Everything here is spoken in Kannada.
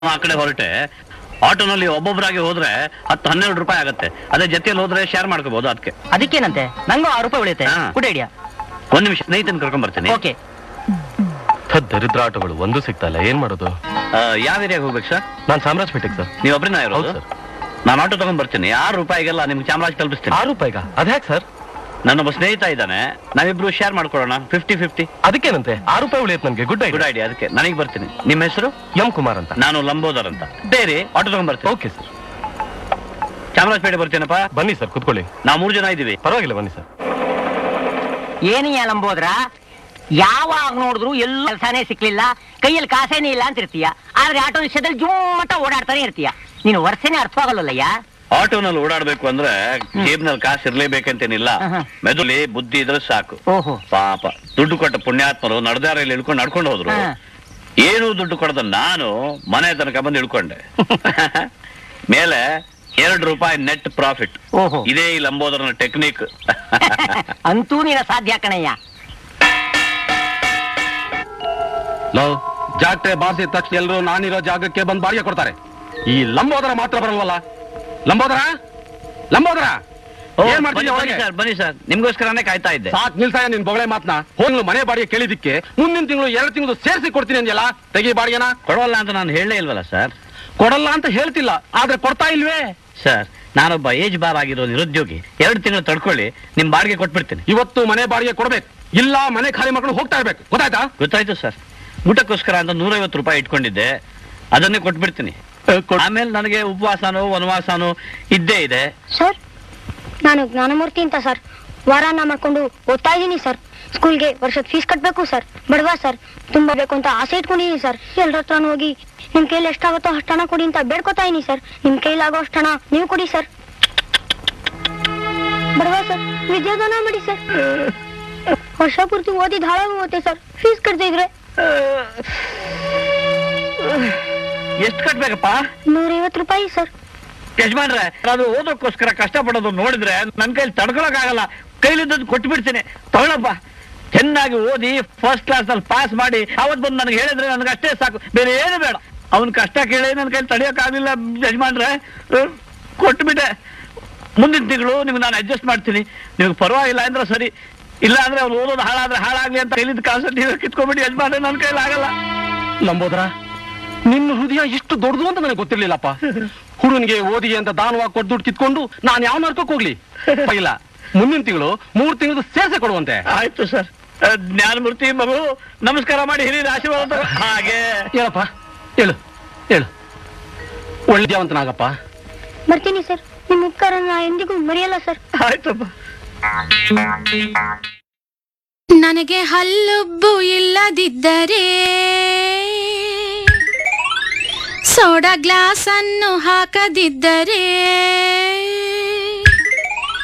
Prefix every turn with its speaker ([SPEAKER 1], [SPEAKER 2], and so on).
[SPEAKER 1] ಆ ಕಡೆ ಹೊರಟೆ ಆಟೋನಲ್ಲಿ ಒಬ್ಬೊಬ್ಬರಾಗಿ ಹೋದ್ರೆ ಹತ್ತು ಹನ್ನೆರಡು ರೂಪಾಯಿ ಆಗುತ್ತೆ ಅದೇ ಜೊತೆಯಲ್ಲಿ ಹೋದ್ರೆ ಶೇರ್ ಮಾಡ್ಕೋಬಹುದು ಅದಕ್ಕೆ
[SPEAKER 2] ಅದಕ್ಕೇನಂತೆ ನಂಗೂ ಆರು ರೂಪಾಯಿ ಉಳಿಯುತ್ತೆ
[SPEAKER 1] ಹಾ.
[SPEAKER 2] ಗುಡ್ ಐಡಿಯಾ
[SPEAKER 1] ಒಂದ್ ನಿಮಿಷ ಸ್ನೇಹಿತನ ಕರ್ಕೊಂಡ್ ಬರ್ತೀನಿ
[SPEAKER 2] ಓಕೆ
[SPEAKER 3] ಥದ್ ದರಿದ್ರ ಆಟೋಗಳು ಒಂದು ಸಿಗ್ತಾ ಇಲ್ಲ ಏನ್ ಮಾಡೋದು
[SPEAKER 1] ಆ, ಯಾವ ಏರಿಯಾಗ ಹೋಗ್ಬೇಕು ಸರ್
[SPEAKER 3] ನಾನ್ ಚಾಮರಾಜಪೇಟೆಗೆ ಸರ್
[SPEAKER 1] ನೀವು ಒಬ್ಬರಿನ
[SPEAKER 3] ಹೌದು
[SPEAKER 1] ಇರೋದು
[SPEAKER 3] ಸರ್
[SPEAKER 1] ನಾನು ಆಟೋ ತಗೊಂಡ್ ಬರ್ತೀನಿ ಆರು ರೂಪಾಯಿಗೆಲ್ಲ ನಿಮ್ಗೆ ಚಾಮರಾಜ್ ತಲುಪಿಸ್ತೀನಿ
[SPEAKER 3] ಆರು ರೂಪಾಯಿಗ ಅದ್ಯಾಕ್ ಸರ್
[SPEAKER 1] ನನ್ನೊಬ್ಬ ಸ್ನೇಹಿತ ಇದ್ದಾನೆ ನಾವಿಬ್ರು ಶೇರ್ ಮಾಡ್ಕೊಳ್ಳೋಣ ಫಿಫ್ಟಿ ಫಿಫ್ಟಿ
[SPEAKER 3] ಅದಕ್ಕೇನಂತೆ ಆರು ರೂಪಾಯಿ ಉಳಿಯತ್ ನನ್ಗೆ ಗುಡ್
[SPEAKER 1] ಗುಡ್
[SPEAKER 3] ಐಡಿಯಾ
[SPEAKER 1] ಐಡಿಯಾ ಅದಕ್ಕೆ ನನಗೆ ಬರ್ತೀನಿ ನಿಮ್ಮ ಹೆಸರು
[SPEAKER 3] ಎಂ ಕುಮಾರ್ ಅಂತ
[SPEAKER 1] ನಾನು ಲಂಬೋದರ್ ಅಂತ ಬೇರೆ ಆಟೋ ತಗೊಂಡ್ ಬರ್ತೀನಿ
[SPEAKER 3] ಓಕೆ ಸರ್
[SPEAKER 1] ಚಾಮರಾಜಪೇಟೆ ಬರ್ತೀನಪ್ಪ
[SPEAKER 3] ಬನ್ನಿ ಸರ್ ಕುತ್ಕೊಳ್ಳಿ
[SPEAKER 1] ನಾವು ಮೂರು ಜನ ಇದ್ದೀವಿ
[SPEAKER 3] ಪರವಾಗಿಲ್ಲ ಬನ್ನಿ ಸರ್
[SPEAKER 2] ಏನಯ್ಯ ಲಂಬೋದ್ರ ಯಾವಾಗ ನೋಡಿದ್ರು ಎಲ್ಲ ಕೆಲಸನೇ ಸಿಕ್ಲಿಲ್ಲ ಕೈಯಲ್ಲಿ ಕಾಸೇನೇ ಇಲ್ಲ ಅಂತ ಇರ್ತೀಯ ಆದ್ರೆ ಆಟೋ ವಿಷಯದಲ್ಲಿ ಜುಮ್ಮಟ ಓಡಾಡ್ತಾನೆ ಇರ್ತೀಯ ನೀನು ವರ್ಷನೇ ಅರ್ಥವಾಗಲ್ಲಯ್ಯ
[SPEAKER 1] ಆಟೋನಲ್ಲಿ ಓಡಾಡ್ಬೇಕು ಅಂದ್ರೆ ಜೇಬ್ನಲ್ಲಿ ಕಾಸು ಇರ್ಲೇಬೇಕಂತೇನಿಲ್ಲ
[SPEAKER 2] ಆಹಾ.
[SPEAKER 1] ಮೆದುಳಿ ಬುದ್ಧಿ ಇದ್ರೆ ಸಾಕು
[SPEAKER 2] ಓಹೋ
[SPEAKER 1] ಪಾಪ ದುಡ್ಡು ಕೊಟ್ಟ ಪುಣ್ಯಾತ್ಮರು ನಡೆದಾರಲ್ಲಿ ಇಳ್ಕೊಂಡು ನಡ್ಕೊಂಡು ಹೋದ್ರು
[SPEAKER 2] ಹಾ.
[SPEAKER 1] ಏನು ದುಡ್ಡು ಕೊಡದ ನಾನು ಮನೆ ತನಕ ಬಂದು ಇಳ್ಕೊಂಡೆ ಮೇಲೆ ಎರಡು ರೂಪಾಯಿ ನೆಟ್ ಪ್ರಾಫಿಟ್
[SPEAKER 2] ಓಹೋ
[SPEAKER 1] ಇದೇ ಈ ಲಂಬೋದರನ ಟೆಕ್ನಿಕ್
[SPEAKER 2] ಅಂತೂ ನೀನ ಸಾಧ್ಯ ಕಣಯ್ಯ
[SPEAKER 4] ಲವ್ ಜಾತ್ರೆ ಬಾರಿಸಿದ ತಕ್ಷಣ ಎಲ್ಲರೂ ನಾನಿರೋ ಜಾಗಕ್ಕೆ ಬಂದು ಬಾಡಿಗೆ ಕೊಡ್ತಾರೆ ಈ ಲಂಬೋದರ ಮಾತ್ರ ಬರಲ್ವಲ್ಲ ಲಂಬೋದರ ಲಂಬೋದರ ಏನ್ ಮಾಡ್ತೀನಿ
[SPEAKER 1] ಬನ್ನಿ
[SPEAKER 4] ಒಳಗೆ
[SPEAKER 1] ಸರ್ ಬನ್ನಿ ಸರ್ ನಿಮ್ಗೋಸ್ಕರನೇ ಕಾಯ್ತಾ ಇದ್ದೆ
[SPEAKER 4] ಸಾಕ್ ನಿಲ್ಸಾಯ ನಿನ್ ಬೊಗಳೆ ಮಾತ್ನ ಹೋಗ್ಲು ಮನೆ ಬಾಡಿಗೆ ಕೇಳಿದಿಕ್ಕೆ ಮುಂದಿನ ತಿಂಗಳು ಎರಡು ತಿಂಗಳು ಸೇರಿಸಿ ಕೊಡ್ತೀನಿ ಅಂದ್ಯಲ್ಲ ತೆಗಿ ಬಾಡಿಗೆನ
[SPEAKER 1] ಕೊಡೋಲ್ಲ ಅಂತ ನಾನು ಹೇಳಲೇ ಇಲ್ವಲ್ಲ ಸರ್
[SPEAKER 4] ಕೊಡಲ್ಲ ಅಂತ ಹೇಳ್ತಿಲ್ಲ ಆದ್ರೆ ಕೊಡ್ತಾ ಇಲ್ವೇ
[SPEAKER 1] ಸರ್ ನಾನೊಬ್ಬ ಏಜ್ ಬಾರ್ ಆಗಿರೋ ನಿರುದ್ಯೋಗಿ ಎರಡು ತಿಂಗಳು ತಡ್ಕೊಳ್ಳಿ ನಿಮ್ ಬಾಡಿಗೆ ಕೊಟ್ಬಿಡ್ತೀನಿ
[SPEAKER 4] ಇವತ್ತು ಮನೆ ಬಾಡಿಗೆ ಕೊಡ್ಬೇಕು ಇಲ್ಲ ಮನೆ ಖಾಲಿ ಮಾಡ್ಕೊಂಡು ಹೋಗ್ತಾ ಇರ್ಬೇಕು ಗೊತ್ತಾಯ್ತಾ
[SPEAKER 1] ಗೊತ್ತಾಯ್ತು ಸರ್ ಊಟಕ್ಕೋಸ್ಕರ ಅಂತ ನೂರೈವತ್ತು ರೂಪಾಯಿ ಇಟ್ಕೊಂಡಿದ್ದೆ ಅದನ್ನೇ ಕೊಟ್ಬಿಡ್ತೀನಿ ಆಮೇಲೆ ನನಗೆ ಉಪವಾಸನೋ ವನವಾಸನೋ ಇದ್ದೇ ಇದೆ
[SPEAKER 5] ಸರ್ ನಾನು ಜ್ಞಾನಮೂರ್ತಿ ಅಂತ ಸರ್ ವಾರಾನ ಮಾಡ್ಕೊಂಡು ಓದ್ತಾ ಇದ್ದೀನಿ ಸರ್ ಸ್ಕೂಲ್ಗೆ ವರ್ಷದ ಫೀಸ್ ಕಟ್ಟಬೇಕು ಸರ್ ಬಡವ ಸರ್ ತುಂಬಾ ಬೇಕು ಅಂತ ಆಸೆ ಇಟ್ಕೊಂಡಿದ್ದೀನಿ ಸರ್ ಎಲ್ಲರ ಹತ್ರ ಹೋಗಿ ನಿಮ್ ಕೈಲಿ ಎಷ್ಟಾಗುತ್ತೋ ಅಷ್ಟು ಹಣ ಕೊಡಿ ಅಂತ ಬೇಡ್ಕೊತಾ ಇದೀನಿ ಸರ್ ನಿಮ್ ಕೈಲಾಗೋ ಅಷ್ಟು ಹಣ ನೀವು ಕೊಡಿ ಸರ್ ಬಡವ ಸರ್ ವಿದ್ಯಾದಾನ ಮಾಡಿ ಸರ್ ವರ್ಷ ಪೂರ್ತಿ ಓದಿದ್ ಹಾಳಾಗೋಗುತ್ತೆ ಸರ್ ಫೀಸ್ ಕಟ್ತಿದ್ರೆ
[SPEAKER 1] ಎಷ್ಟು ಕಟ್ಬೇಕಪ್ಪ
[SPEAKER 5] ನೂರೈವತ್ತು ರೂಪಾಯಿ ಸರ್
[SPEAKER 1] ಯಜಮಾನ್ರೆ ಅದು ಓದೋಕ್ಕೋಸ್ಕರ ಕಷ್ಟಪಡೋದು ನೋಡಿದ್ರೆ ನನ್ ಕೈಲಿ ತಡ್ಕೊಳಕ್ಕಾಗಲ್ಲ ಕೈಲಿದ್ದದ್ದು ಕೊಟ್ಬಿಡ್ತೀನಿ ತಗೊಳಪ್ಪ ಚೆನ್ನಾಗಿ ಓದಿ ಫಸ್ಟ್ ಕ್ಲಾಸ್ ನಲ್ಲಿ ಪಾಸ್ ಮಾಡಿ ಅವತ್ ಬಂದು ನನಗೆ ಹೇಳಿದ್ರೆ ನನಗೆ ಅಷ್ಟೇ ಸಾಕು ಬೇರೆ ಏನು ಬೇಡ ಅವನ್ ಕಷ್ಟ ಕೇಳಿ ನನ್ನ ಕೈಲಿ ತಡೆಯೋಕ್ಕಾಗಲಿಲ್ಲ ಯಜಮಾನ್ರೆ ಅಹ್, ಕೊಟ್ಬಿಟ್ಟೆ ಮುಂದಿನ ತಿಂಗಳು ನಿಮ್ಗೆ ನಾನು ಅಡ್ಜಸ್ಟ್ ಮಾಡ್ತೀನಿ ನಿಮ್ಗೆ ಪರವಾಗಿಲ್ಲ ಅಂದ್ರೆ ಸರಿ ಇಲ್ಲ ಅಂದ್ರೆ ಅವ್ನು ಓದೋದು ಹಾಳಾದ್ರೆ ಹಾಳಾಗ್ಲಿ ಅಂತ ಕೈಲಿದ್ದ ಕಾಸು ನೀವೇ ಕಿತ್ಕೊಂಡ್ಬಿಡಿ ಯಜಮಾನ್ರೆ ನನ್ನ ಕೈಲಿ ಆಗಲ್ಲ
[SPEAKER 4] ಲಂಬೋದರ ನಿನ್ನ ಹೃದಯ ಇಷ್ಟು ದೊಡ್ಡದು ಅಂತ ನನಗೆ ಗೊತ್ತಿರ್ಲಿಲ್ಲಪ್ಪ ಹುಡುಗನಿಗೆ ಓದಿಗೆ ಅಂತ ದಾನವಾಗಿ ಕೊಟ್ಟು ದುಡ್ಡು ಕಿತ್ಕೊಂಡು ನಾನು ಯಾವ ನರ್ಕೋಕ್ ಹೋಗ್ಲಿ ಇಲ್ಲ ಮುಂದಿನ ತಿಂಗಳು ಮೂರ್ ತಿಂಗಳು ಸೇರ್ಸೆ ಕೊಡುವಂತೆ
[SPEAKER 1] ಆಯ್ತು ಸರ್ ಜ್ಞಾನಮೂರ್ತಿ ಮಗು ನಮಸ್ಕಾರ ಮಾಡಿ ಹಿರಿಯರ ಆಶೀರ್ವಾದ ತಗೋ. ಹಾಗೆ
[SPEAKER 4] ಹೇಳಪ್ಪ ಹೇಳು ಹೇಳು ಒಳ್ಳೆದ್ಯಾವಂತನಾಗಪ್ಪ
[SPEAKER 5] ಬರ್ತೀನಿ ಸರ್ ನಿಮ್ ಉಪಕಾರ ನಾ ಎಂದಿಗೂ ಮರೆಯಲ್ಲ ಸರ್
[SPEAKER 1] ಆಯ್ತಪ್ಪ
[SPEAKER 6] ನನಗೆ ಹಲ್ಲುಬ್ಬು ಇಲ್ಲದಿದ್ದರೆ ಸೋಡಾ ಗ್ಲಾಸ್ ಅನ್ನು ಹಾಕದಿದ್ದರೆ